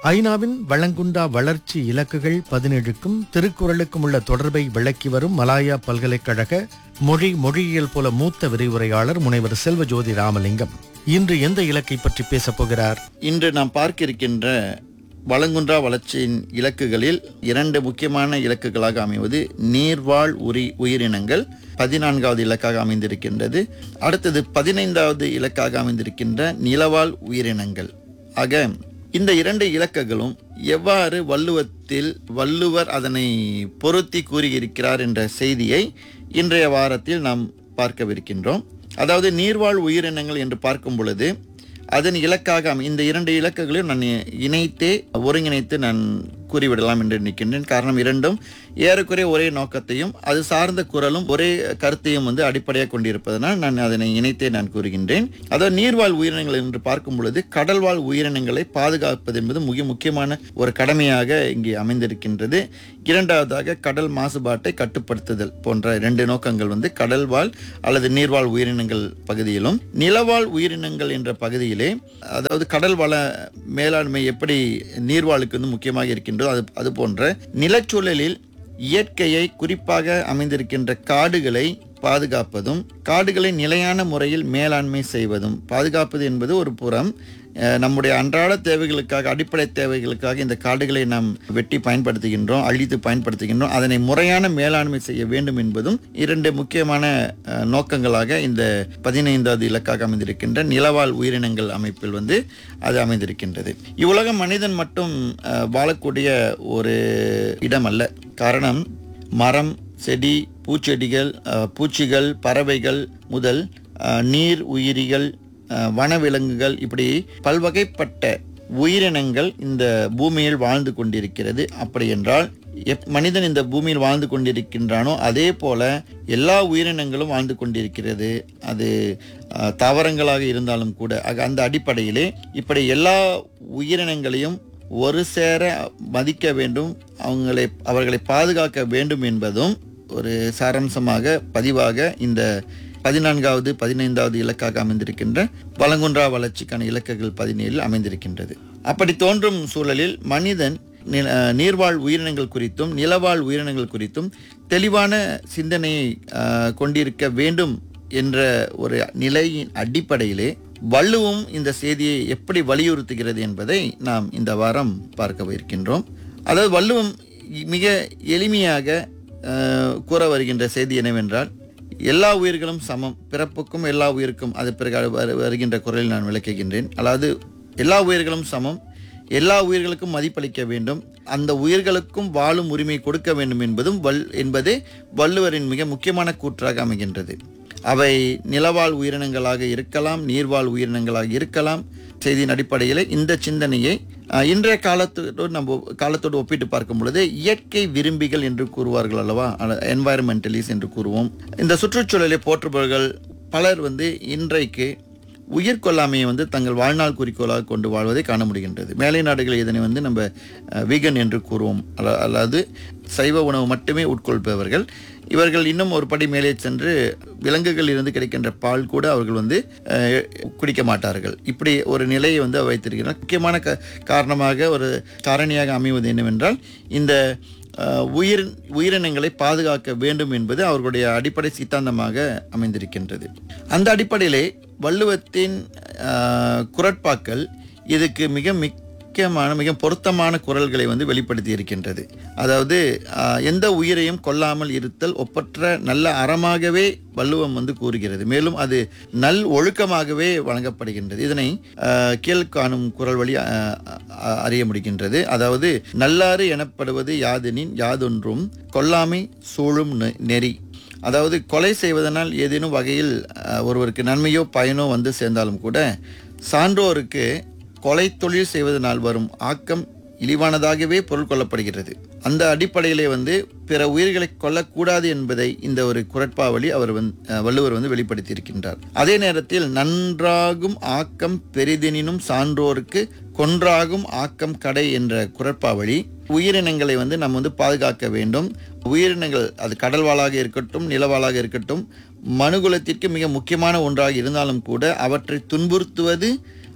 ஐநாவின் வளங்குண்டா வளர்ச்சி இலக்குகள் பதினேழுக்கும் திருக்குறளுக்கும் உள்ள தொடர்பை விளக்கி வரும் மலாயா பல்கலைக்கழக மொழி மொழியியல் போல மூத்த விரிவுரையாளர் முனைவர் செல்வஜோதி ராமலிங்கம் இன்று எந்த இலக்கை பற்றி பேசப் போகிறார் இன்று நாம் பார்க்க இருக்கின்ற வளங்குன்றா வளர்ச்சியின் இலக்குகளில் இரண்டு முக்கியமான இலக்குகளாக அமைவது நீர்வாழ் உரி உயிரினங்கள் பதினான்காவது இலக்காக அமைந்திருக்கின்றது அடுத்தது பதினைந்தாவது இலக்காக அமைந்திருக்கின்ற நிலவாழ் உயிரினங்கள் ஆக இந்த இரண்டு இலக்குகளும் எவ்வாறு வள்ளுவத்தில் வள்ளுவர் அதனை பொருத்தி கூறியிருக்கிறார் என்ற செய்தியை இன்றைய வாரத்தில் நாம் பார்க்கவிருக்கின்றோம் அதாவது நீர்வாழ் உயிரினங்கள் என்று பார்க்கும் பொழுது அதன் இலக்காக அமை- இந்த இரண்டு இலக்குகளையும் நான் இணைத்தே ஒருங்கிணைத்து நான் கூறிவிடலாம் என்று நினைக்கின்றேன் காரணம் இரண்டும் ஏறக்குறைய ஒரே நோக்கத்தையும் அது சார்ந்த குரலும் ஒரே கருத்தையும் வந்து அடிப்படையாக கொண்டிருப்பதனால் நான் அதனை இணைத்தே நான் கூறுகின்றேன் அதாவது நீர்வாழ் உயிரினங்கள் என்று பார்க்கும் பொழுது கடல்வாழ் உயிரினங்களை பாதுகாப்பது என்பது மிக முக்கியமான ஒரு கடமையாக இங்கே அமைந்திருக்கின்றது இரண்டாவதாக கடல் மாசுபாட்டை கட்டுப்படுத்துதல் போன்ற இரண்டு நோக்கங்கள் வந்து கடல்வாழ் அல்லது நீர்வாழ் உயிரினங்கள் பகுதியிலும் நிலவாழ் உயிரினங்கள் என்ற பகுதியிலே அதாவது கடல் வள மேலாண்மை எப்படி நீர்வாழுக்கு வந்து முக்கியமாக இருக்கின்றதோ அது அது போன்ற நிலச்சூழலில் இயற்கையை குறிப்பாக அமைந்திருக்கின்ற காடுகளை பாதுகாப்பதும் காடுகளை நிலையான முறையில் மேலாண்மை செய்வதும் பாதுகாப்பது என்பது ஒரு புறம் அஹ், நம்முடைய அன்றாட தேவைகளுக்காக அடிப்படை தேவைகளுக்காக இந்த காடுகளை நாம் வெட்டி பயன்படுத்துகின்றோம் அழித்து பயன்படுத்துகின்றோம் அதனை முறையான மேலாண்மை செய்ய வேண்டும் என்பதும் இரண்டு முக்கியமான அஹ், நோக்கங்களாக இந்த பதினைந்தாவது இலக்காக அமைந்திருக்கின்ற நிலவாழ் உயிரினங்கள் அமைப்பில் வந்து அது அமைந்திருக்கின்றது இவ்வுலக மனிதன் மட்டும் அஹ், வாழக்கூடிய ஒரு இடம் அல்ல காரணம் மரம் செடி பூச்செடிகள் அஹ், பூச்சிகள் பறவைகள் முதல் அஹ், நீர் உயிரிகள் அஹ், வனவிலங்குகள் இப்படி பல்வகைப்பட்ட உயிரினங்கள் இந்த பூமியில் வாழ்ந்து கொண்டிருக்கிறது அப்படி என்றால் எப் மனிதன் இந்த பூமியில் வாழ்ந்து கொண்டிருக்கின்றானோ அதே போல எல்லா உயிரினங்களும் வாழ்ந்து கொண்டிருக்கிறது அது அஹ், தாவரங்களாக இருந்தாலும் கூட ஆக அந்த அடிப்படையிலே இப்படி எல்லா உயிரினங்களையும் ஒரு சேர மதிக்க வேண்டும் அவங்களை அவர்களை பாதுகாக்க வேண்டும் என்பதும் ஒரு சாராம்சமாக பதிவாக இந்த பதினான்காவது பதினைந்தாவது இலக்காக அமைந்திருக்கின்ற வளங்குன்றா வளர்ச்சிக்கான இலக்குகள் பதினேழில் அமைந்திருக்கின்றது அப்படி தோன்றும் சூழலில் மனிதன் நி- அஹ் நீர்வாழ் உயிரினங்கள் குறித்தும் நிலவாழ் உயிரினங்கள் குறித்தும் தெளிவான சிந்தனையை அஹ், கொண்டிருக்க வேண்டும் என்ற ஒரு நிலையின் அடிப்படையிலே வள்ளுவம் இந்த செய்தியை எப்படி வலியுறுத்துகிறது என்பதை நாம் இந்த வாரம் பார்க்க இருக்கின்றோம் அதாவது வள்ளுவம் மிக எளிமையாக அஹ், கூற வருகின்ற செய்தி என்னவென்றால் எல்லா உயிர்களும் சமம் பிறப்புக்கும் எல்லா உயிருக்கும் அது பிறகு வரு- வருகின்ற குரலில் நான் விளக்குகின்றேன் அதாவது எல்லா உயிர்களும் சமம் எல்லா உயிர்களுக்கும் மதிப்பளிக்க வேண்டும் அந்த உயிர்களுக்கும் வாழும் உரிமை கொடுக்க வேண்டும் என்பதும் வல் என்பதே வள்ளுவரின் மிக முக்கியமான கூற்றாக அமைகின்றது அவை நிலவாழ் உயிரினங்களாக இருக்கலாம் நீர்வாழ் உயிரினங்களாக இருக்கலாம் செய்தியின் அடிப்படையில் இந்த சிந்தனையை அஹ், இன்றைய காலத்தோடு நம்ம காலத்தோடு ஒப்பிட்டு பார்க்கும் பொழுது இயற்கை விரும்பிகள் என்று கூறுவார்கள் அல்லவா என்வாயர்மெண்டலிஸ் என்று கூறுவோம் இந்த சுற்றுச்சூழலை போற்றுபவர்கள் பலர் வந்து இன்றைக்கு உயிர் கொல்லாமையை வந்து தங்கள் வாழ்நாள் குறிக்கோளாக கொண்டு வாழ்வதை காண முடிகின்றது மேலை நாடுகள் இதனை வந்து நம்ம வீகன் என்று கூறுவோம் அல்ல- அல்லாது சைவ உணவு மட்டுமே உட்கொள்பவர்கள் இவர்கள் இன்னும் ஒரு படி மேலே சென்று விலங்குகள் இருந்து கிடைக்கின்ற பால் கூட அவர்கள் வந்து அஹ், குடிக்க மாட்டார்கள் இப்படி ஒரு நிலையை வந்து வைத்திருக்கிறார் முக்கியமான க காரணமாக ஒரு காரணியாக அமைவது என்னவென்றால் இந்த அஹ், உயிர் உயிரினங்களை பாதுகாக்க வேண்டும் என்பது அவர்களுடைய அடிப்படை சித்தாந்தமாக அமைந்திருக்கின்றது அந்த அடிப்படையிலே வள்ளுவத்தின் அஹ், குரட்பாக்கள் இதுக்கு மிக முக்கியமான மிக பொருத்தமான குரல்களை வந்து வெளிப்படுத்தி இருக்கின்றது அதாவது அஹ், எந்த உயிரையும் கொல்லாமல் இருத்தல் ஒப்பற்ற நல்ல அறமாகவே வள்ளுவம் வந்து கூறுகிறது மேலும் அது நல் ஒழுக்கமாகவே வழங்கப்படுகின்றது இதனை அஹ், கீழ்காணும் குரல் வழி அஹ், அஹ், அறிய முடிகின்றது அதாவது நல்லாறு எனப்படுவது யாதெனின் யாதொன்றும் கொல்லாமை சூழும் நெ- நெறி அதாவது கொலை செய்வதனால் ஏதேனும் வகையில் அஹ், ஒருவருக்கு நன்மையோ பயனோ வந்து சேர்ந்தாலும் கூட சான்றோருக்கு கொலை தொழில் செய்வதனால் வரும் ஆக்கம் இழிவானதாகவே பொருள் கொள்ளப்படுகிறது அந்த அடிப்படையிலே வந்து பிற உயிர்களை கொல்லக்கூடாது என்பதை இந்த ஒரு குரட்பாவளி அவர் வந்து அஹ், வள்ளுவர் வந்து வெளிப்படுத்தி இருக்கின்றார் அதே நேரத்தில் நன்றாகும் ஆக்கம் பெரிதெனினும் சான்றோருக்கு கொன்றாகும் ஆக்கம் கடை என்ற குரட்பாவளி உயிரினங்களை வந்து நம்ம வந்து பாதுகாக்க வேண்டும் உயிரினங்கள் அது கடல்வாளாக இருக்கட்டும் நிலவாளாக இருக்கட்டும் மனுகுலத்திற்கு மிக முக்கியமான ஒன்றாக இருந்தாலும் கூட அவற்றை துன்புறுத்துவது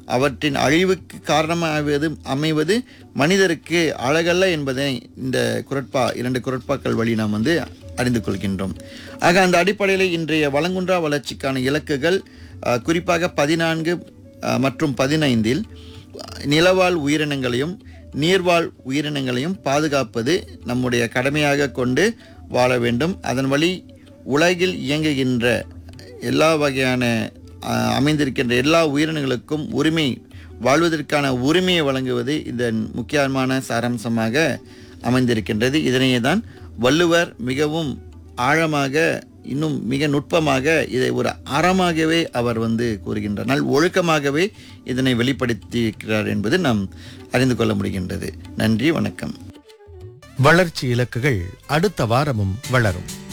அவற்றின் அழிவுக்கு காரணமாவது அமைவது மனிதருக்கு அழகல்ல என்பதை இந்த குரட்பா இரண்டு குரட்பாக்கள் வழி நாம் வந்து அறிந்து கொள்கின்றோம் ஆக அந்த அடிப்படையில் இன்றைய வளங்குன்றா வளர்ச்சிக்கான இலக்குகள் அஹ், குறிப்பாக பதினான்கு அஹ், மற்றும் பதினைந்தில் நிலவாழ் உயிரினங்களையும் நீர்வாழ் உயிரினங்களையும் பாதுகாப்பது நம்முடைய கடமையாக கொண்டு வாழ வேண்டும் அதன் வழி உலகில் இயங்குகின்ற எல்லா வகையான அஹ், அமைந்திருக்கின்ற எல்லா உயிரினங்களுக்கும் உரிமை வாழ்வதற்கான உரிமையை வழங்குவது இதன் முக்கியமான சாராம்சமாக அமைந்திருக்கின்றது இதனையே தான் வள்ளுவர் மிகவும் ஆழமாக இன்னும் மிக நுட்பமாக இதை ஒரு அறமாகவே அவர் வந்து கூறுகின்றார் நல் ஒழுக்கமாகவே இதனை வெளிப்படுத்தியிருக்கிறார் என்பது நாம் அறிந்து கொள்ள முடிகின்றது நன்றி வணக்கம் வளர்ச்சி இலக்குகள் அடுத்த வாரமும் வளரும்